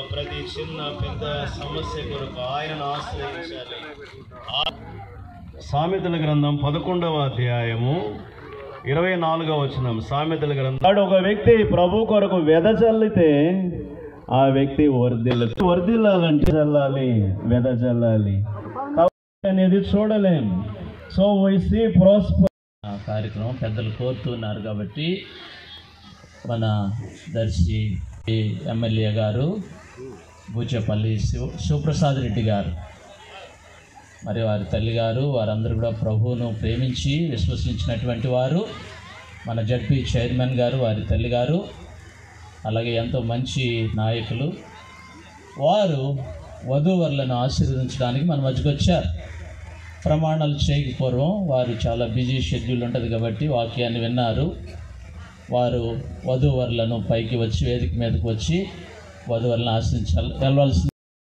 ప్రతి చిన్న పెద్ద సమస్య కొరకు ఆయనను ఆశ్రయించాలి ఆ- సామెతల గ్రంథం పదకొండవ అధ్యాయము ఇరవై నాలుగవ వచనం సామెతల గ్రంథం వాడు ఒక వ్యక్తి ప్రభు కొరకు వెదజల్లితే ఆ వ్యక్తి వర్ధిల్ల వర్ధిల్లాలంటే చల్లాలి వెదజల్లాలి అనేది చూడలేం సో వై సీ ప్రోస్పర్ ఆ కార్యక్రమం పెద్దలు కోరుతున్నారు కాబట్టి మన దర్శి ఎమ్మెల్యే గారు బూచేపల్లి శివ శివప్రసాద్ రెడ్డి గారు మరి వారి తల్లి గారు వారందరూ కూడా ప్రభువును ప్రేమించి విశ్వసించినటువంటి వారు మన జడ్పీ చైర్మన్ గారు వారి తల్లి గారు అలాగే ఎంతో మంచి నాయకులు వారు వధూవరులను ఆశీర్వదించడానికి మన మధ్యకు వచ్చారు ప్రమాణాలు చేయక పూర్వం వారు చాలా బిజీ షెడ్యూల్ ఉంటుంది కాబట్టి వాక్యాన్ని విన్నారు వారు వధూవరులను పైకి వచ్చి వేదిక మీదకి వచ్చి వధువరులను ఆశ్రయించాలి వెళ్ళవలసింది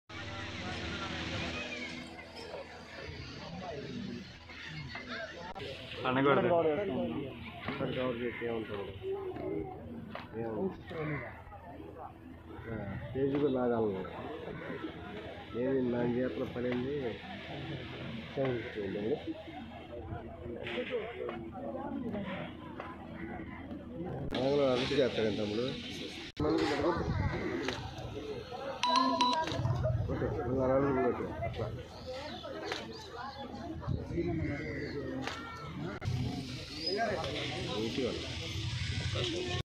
స్టేజ్కి లాగాలి ఏది నా చేతిలో పడింది చేయించుకోండి అలాగే అభివృద్ధి చేస్తాడు తమ్ముడు ఓకే నువ్వు అలా కొట్టు. అట్లా నీట్గా